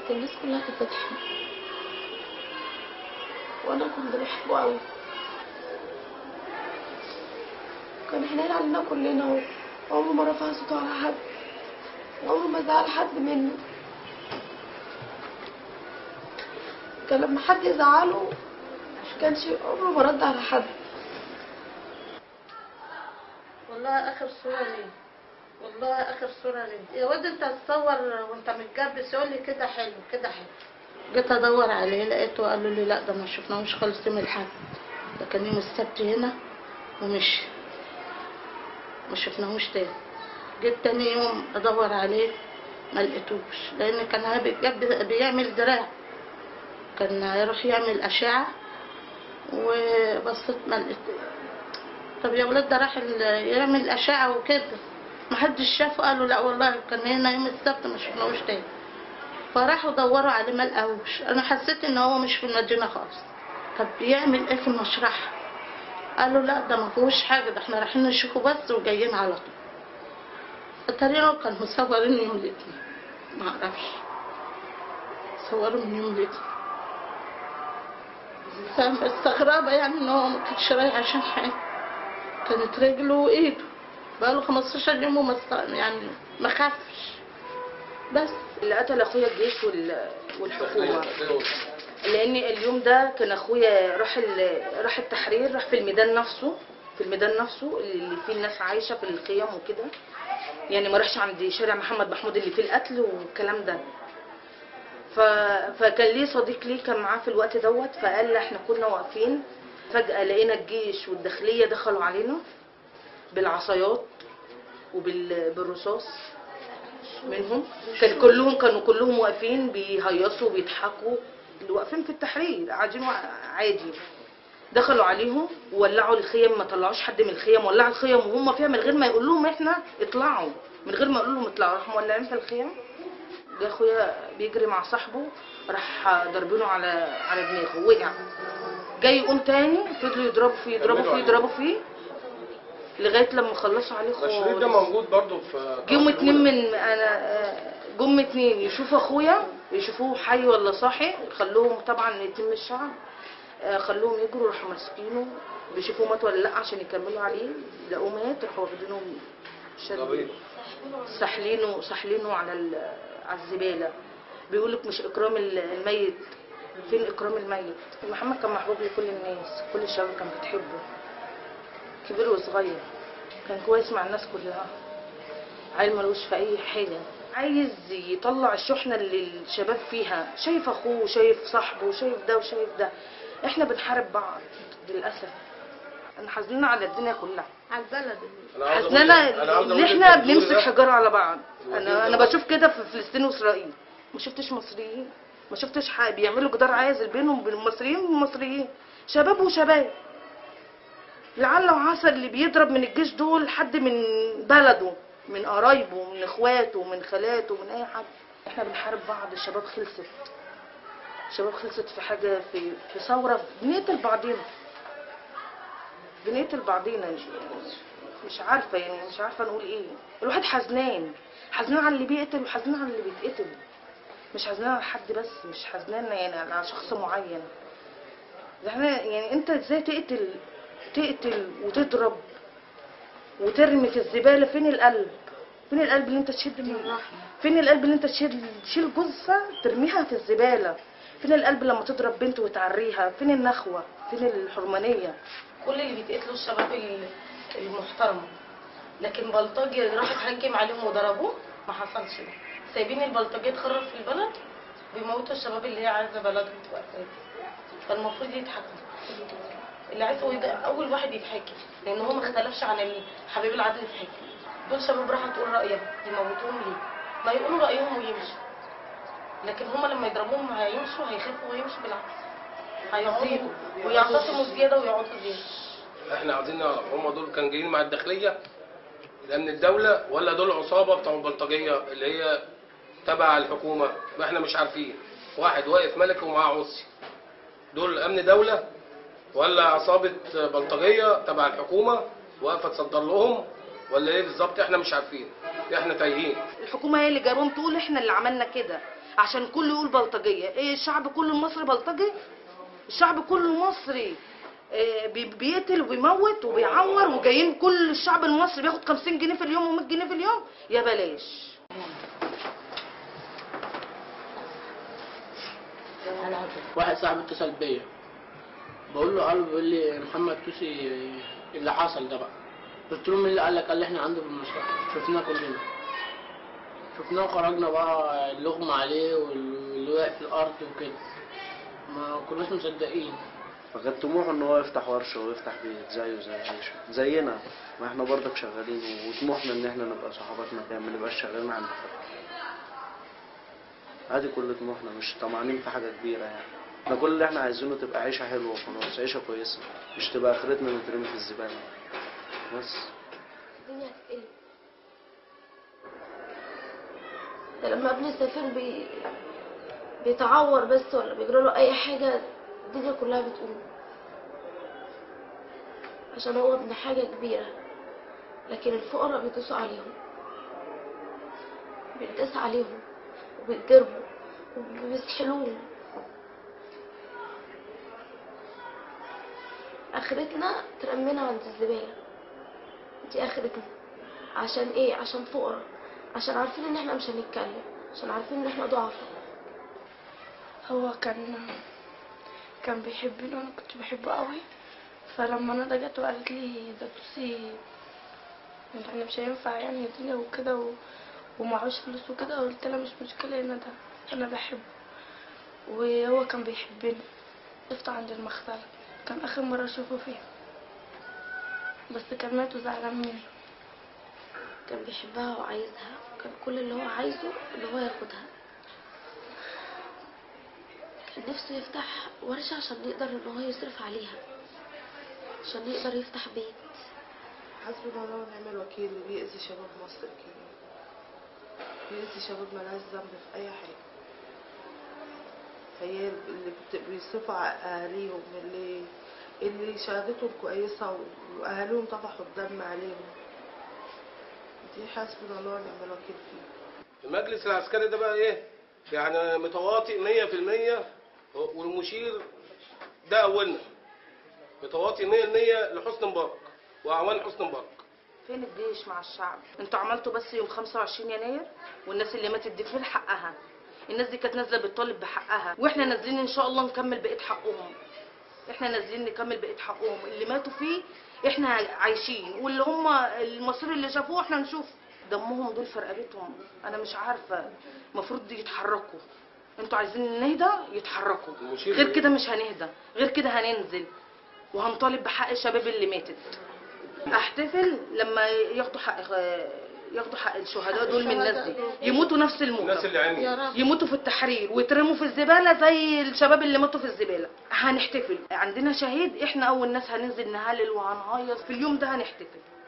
كانت الناس كلها كانت بتحبه وانا كنت بحبه قوي كان حنين علينا كلنا وعمره ما رفع صوته على حد عمره ما زعل حد منه كان لما حد يزعله كانش عمره ما رد على حد والله اخر صوره ليه والله اخر صوره ليه يا ولد انت هتصور وانت متجبس يقول لي كده حلو كده حلو جيت ادور عليه لقيته قالوا لي لا ده ما شفناهوش خالص يوم الاحد ده كان يوم السبت هنا ومشي ما شفناهوش تاني جيت تاني يوم ادور عليه ما لقيتوش لان كان هو بيجب- بيعمل دراع كان هيروح يعمل اشعه وبصيت ما لقيت طب يا ولاد ده راح ال- يعمل اشعه وكده محدش شافه قالوا لا والله كان هنا يوم السبت ما شفناهوش تاني فراحوا دوروا عليه ما لقاهوش انا حسيت ان هو مش في المدينه خالص طب بيعمل ايه في المشرحه قالوا لا ده ما فيهوش حاجه ده احنا رايحين نشوفه بس وجايين على طول تقريبا كان مصورين يوم الاثنين ما اعرفش صوروا من يوم الاثنين فمستغربة يعني ان هو ما كانش رايح عشان حاجة كانت رجله وايده بقاله 15 يوم وما است- يعني ما خافش بس اللي قتل اخويا الجيش وال- والحكومه لان اليوم ده كان اخويا راح ال- راح التحرير راح في الميدان نفسه في الميدان نفسه اللي فيه الناس عايشه في الخيام وكده يعني ما راحش عند شارع محمد محمود اللي فيه القتل والكلام ده ف... فكان ليه صديق ليه كان معاه في الوقت دوت فقال احنا كنا واقفين فجأة لقينا الجيش والداخلية دخلوا علينا بالعصايات وبالرصاص منهم كان كلهم كانوا كلهم واقفين بيهيصوا وبيضحكوا اللي واقفين في التحرير قاعدين وا- عادي دخلوا عليهم وولعوا الخيم ما طلعوش حد من الخيم ولعوا الخيم وهم فيها من غير ما يقول لهم احنا اطلعوا من غير ما يقول لهم اطلعوا راحوا مولعين في الخيم جه اخويا بيجري مع صاحبه راح ضربينه على على دماغه وقع جاي يقوم تاني فضلوا يضربوا فيه يضربوا فيه يضربوا فيه لغايه لما خلصوا عليه الشريط ده خالص موجود برضو في جم اتنين من انا آه، جم اتنين يشوفوا اخويا يشوفوه حي ولا صاحي خلوهم طبعا يتم الشعب آه، خلوهم يجروا راحوا ماسكينه بيشوفوه مات ولا لا عشان يكملوا عليه لقوه مات راحوا واخدينه شد ضريب. ساحلينه ساحلينه على ال- على الزباله بيقول لك مش اكرام ال- الميت فين اكرام الميت محمد كان محبوب لكل الناس كل الشباب كان بتحبه كبير وصغير كان كويس مع الناس كلها عيل ملوش في اي حاجه عايز يطلع الشحنه اللي الشباب فيها شايف اخوه شايف صاحبه شايف ده وشايف ده احنا بنحارب بعض للاسف انا حزنانه على الدنيا كلها على البلد أنا عاوز أقول حزنانه لك- أنا عاوز اللي أقول احنا لك الدكتور بنمسك ده- حجاره على بعض الوزير انا انا ده- بشوف كده في فلسطين واسرائيل ما شفتش مصريين ما شفتش حاجه بيعملوا جدار عازل بينهم وبين المصريين والمصريين شباب وشباب لعل وعسى اللي بيضرب من الجيش دول حد من بلده من قرايبه من اخواته من خالاته من اي حد احنا بنحارب بعض الشباب خلصت الشباب خلصت في حاجه في في ثوره بنقتل بعضينا بنقتل بعضينا مش عارفه يعني مش عارفه نقول ايه الواحد حزنان حزنان على اللي بيقتل وحزنان على اللي بيتقتل مش حزنان على حد بس مش حزنان يعني على شخص معين احنا يعني انت ازاي تقتل تقتل وتضرب وترمي في الزباله فين القلب فين القلب اللي انت تشد منه فين القلب اللي انت تشيل تشيل جثه ترميها في الزباله فين القلب لما تضرب بنت وتعريها فين النخوه فين الحرمانيه كل اللي بيتقتلوا الشباب ال- المحترمه لكن بلطجي راح اتهجم عليهم وضربوه ما حصلش ده سايبين البلطجيه تخرب في البلد بيموتوا الشباب اللي هي عايزه بلدهم تبقى كويسه فالمفروض يتحكم اللي عايز هو يبقى اول واحد يتحاكم لان هو ما اختلفش عن الحبيب العدل يتحاكم دول شباب راحوا تقول رايها يموتوهم ليه ما يقولوا رايهم ويمشوا لكن هما لما يضربوهم هيمشوا هيخافوا ويمشوا بالعكس هيعطيهم ويعتصموا زياده ويقعدوا زياده احنا عاوزين نعرف هم دول كانوا جايين مع الداخليه لامن الدوله ولا دول عصابه بتوع البلطجيه اللي هي تبع الحكومه ما احنا مش عارفين واحد واقف ملك ومعاه عصي دول امن دوله ولا عصابه بلطجيه تبع الحكومه واقفه تصدر لهم ولا ايه بالظبط احنا مش عارفين احنا تايهين الحكومه هي اللي جابهم تقول احنا اللي عملنا كده عشان كله يقول بلطجيه ايه الشعب كله المصري بلطجي الشعب كله المصري آه، بي- بيقتل وبيموت وبيعور وجايين كل الشعب المصري بياخد 50 جنيه في اليوم و100 جنيه في اليوم يا بلاش واحد صاحبي اتصل بيا بقول له قال بيقول لي محمد توسي اللي حصل ده بقى قلت له مين اللي قال لك قال لي احنا عنده في المستشفى شفناه كلنا شفناه وخرجنا بقى اللي اغمى عليه واللي واقع في الارض وكده ما كناش مصدقين فكان طموحه ان هو يفتح ورشه ويفتح بيت زيه زي عيشه زينا ما احنا برضك شغالين وطموحنا ان احنا نبقى صحابات مكان ما نبقاش شغالين عند حد ادي كل طموحنا مش طمعانين في حاجه كبيره يعني احنا كل اللي احنا عايزينه تبقى عيشه حلوه وخلاص عيشه كويسه مش تبقى اخرتنا نترمي في الزباله بس الدنيا هتتقلب ده لما ابني السفير بي... بيتعور بس ولا بيجرى له اي حاجه الدنيا كلها بتقوم عشان هو ابن حاجه كبيره لكن الفقراء بيدوسوا عليهم بيداس عليهم وبيتضربوا وبيسحلوهم اخرتنا ترمينا عند الزباله دي اخرتنا عشان ايه عشان فقراء عشان عارفين ان احنا مش هنتكلم عشان عارفين ان احنا ضعفاء هو كان كان بيحبني وانا كنت بحبه قوي فلما انا جت وقالت لي ده توسي يعني مش هينفع يعني الدنيا وكده و... ومعهوش فلوس وكده قلت لها مش مشكلة انا ده انا بحبه وهو كان بيحبني شفته عند المغسلة كان اخر مرة اشوفه فيها بس كان مات وزعلان مني كان بيحبها وعايزها كان كل اللي هو عايزه اللي هو ياخدها كان نفسه يفتح ورشة عشان يقدر ان هو يصرف عليها عشان يقدر يفتح بيت حسبنا الله ونعم الوكيل اللي بيأذي شباب مصر كده بيأذي شباب ملهاش ذنب في أي حاجة عيال اللي بت- بيصرفوا على أهاليهم اللي اللي شهادتهم كويسة وأهاليهم طفحوا الدم عليهم دي حسبنا الله ونعم الوكيل فيه المجلس العسكري ده بقى ايه يعني متواطئ 100% والمشير ده اولنا متواطئ 100% لحسن مبارك واعوان حسن مبارك فين الجيش مع الشعب انتوا عملتوا بس يوم 25 يناير والناس اللي ماتت دي فين حقها الناس دي كانت نازله بتطالب بحقها واحنا نازلين ان شاء الله نكمل بقيه حقهم احنا نازلين نكمل بقيه حقهم اللي ماتوا فيه احنا عايشين واللي هم المصير اللي شافوه احنا نشوف دمهم دول في رقبتهم انا مش عارفه المفروض يتحركوا انتوا عايزين نهدى يتحركوا المشير- غير كده مش هنهدى غير كده هننزل وهنطالب بحق الشباب اللي ماتت احتفل لما ياخدوا حق ياخدوا حق الشهداء دول من الناس دي يموتوا نفس الموت الناس اللي عمي يا رب يموتوا في التحرير ويترموا في الزباله زي الشباب اللي ماتوا في الزباله هنحتفل عندنا شهيد احنا اول ناس هننزل نهلل وهنهيص في اليوم ده هنحتفل